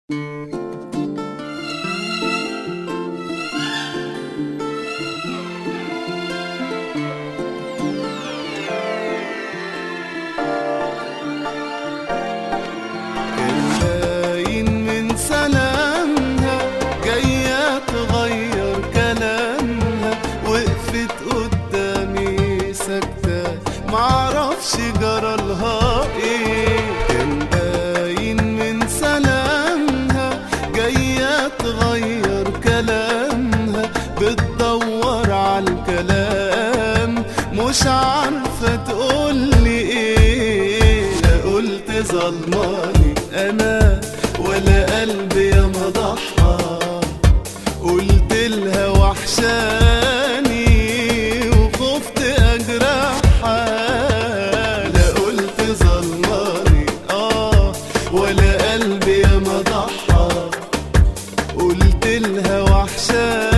كان باين من سلامها جاية تغير كلامها وقفت قدامي ساكتة معرفش جرالها ايه كان باين من سلامها جاية تغير كلامها بتدور عالكلام مش عارفة تقولي ايه لا قلت ظلماني انا ولا قلبي يا مضحى قلت لها وحشاني وخفت اجرحها لا قلت ظلماني اه ولا قلبي يا مضحى قلت لها وحشاني